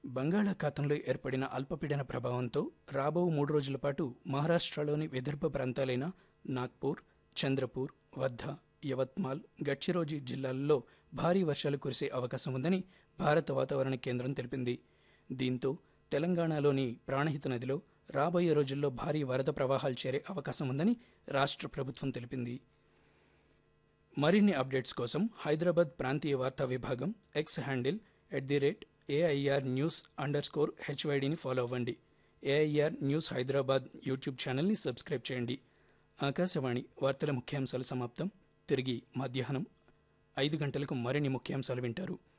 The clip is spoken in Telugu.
బంగాళాఖాతంలో ఏర్పడిన అల్పపీడన ప్రభావంతో రాబో మూడు రోజుల పాటు మహారాష్ట్రలోని విదర్భ ప్రాంతాలైన నాగ్పూర్ చంద్రపూర్ వర్ధ యవత్మాల్ గడ్చిరోజి జిల్లాల్లో భారీ వర్షాలు కురిసే అవకాశం ఉందని భారత వాతావరణ కేంద్రం తెలిపింది దీంతో తెలంగాణలోని ప్రాణహిత నదిలో రాబోయే రోజుల్లో భారీ వరద ప్రవాహాలు చేరే అవకాశం ఉందని రాష్ట్ర ప్రభుత్వం తెలిపింది మరిన్ని అప్డేట్స్ కోసం హైదరాబాద్ ప్రాంతీయ వార్తా విభాగం X handle at the rate AIR news underscore హెచ్వైడిని ఫాలో అవ్వండి ఏఐఆర్ న్యూస్ హైదరాబాద్ యూట్యూబ్ ఛానల్ని సబ్స్క్రైబ్ చేయండి ఆకాశవాణి వార్తల ముఖ్యాంశాలు సమాప్తం తిరిగి మధ్యాహ్నం ఐదు గంటలకు మరిన్ని ముఖ్యాంశాలు వింటారు